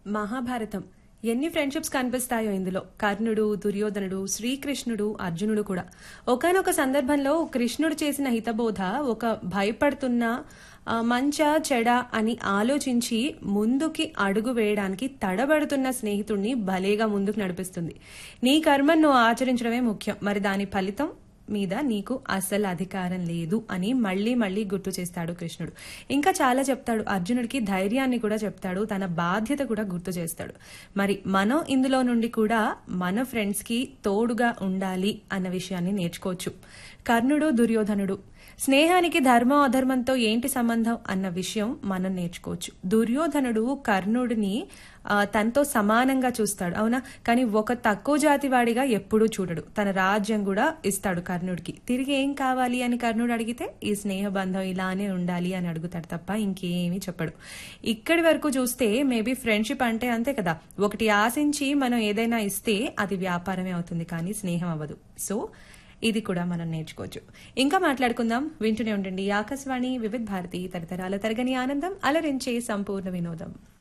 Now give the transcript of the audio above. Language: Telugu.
మహాభారతం ఎన్ని ఫ్రెండ్షిప్స్ కనిపిస్తాయో ఇందులో కర్ణుడు దుర్యోధనుడు శ్రీకృష్ణుడు అర్జునుడు కూడా ఒకనొక సందర్భంలో కృష్ణుడు చేసిన హితబోధ ఒక భయపడుతున్న ఆ, మంచా చెడ అని ఆలోచించి ముందుకి అడుగు వేయడానికి తడబడుతున్న స్నేహితుడిని భలేగా ముందుకు నడిపిస్తుంది నీ కర్మను నువ్వు ఆచరించడమే ముఖ్యం మరి దాని ఫలితం మీద నీకు అసలు అధికారం లేదు అని మళ్ళీ మళ్ళీ గుర్తు చేస్తాడు కృష్ణుడు ఇంకా చాలా చెప్తాడు అర్జునుడికి ధైర్యాన్ని కూడా చెప్తాడు తన బాధ్యత కూడా గుర్తు చేస్తాడు మరి మనం ఇందులో నుండి కూడా మన ఫ్రెండ్స్ కి తోడుగా ఉండాలి అన్న విషయాన్ని నేర్చుకోవచ్చు కర్ణుడు దుర్యోధనుడు స్నేహానికి ధర్మం అధర్మంతో ఏంటి సంబంధం అన్న విషయం మనం నేర్చుకోవచ్చు దుర్యోధనుడు కర్ణుడిని ఆ, తనతో సమానంగా చూస్తాడు అవునా కానీ ఒక తక్కువ జాతి వాడిగా ఎప్పుడూ చూడడు తన రాజ్యం కూడా ఇస్తాడు కర్ణుడికి తిరిగి ఏం కావాలి అని కర్ణుడు అడిగితే ఈ స్నేహ బంధం ఇలానే ఉండాలి అని అడుగుతాడు తప్ప ఇంకేమీ చెప్పడు ఇక్కడి వరకు చూస్తే మేబీ ఫ్రెండ్షిప్ అంటే అంతే కదా ఒకటి ఆశించి మనం ఏదైనా ఇస్తే అది వ్యాపారమే అవుతుంది కానీ స్నేహం అవ్వదు సో ఇది కూడా మనం నేర్చుకోవచ్చు ఇంకా మాట్లాడుకుందాం వింటూనే ఉండండి ఆకాశవాణి వివిధ్ భారతి తరతరాల తరగని ఆనందం అలరించే సంపూర్ణ వినోదం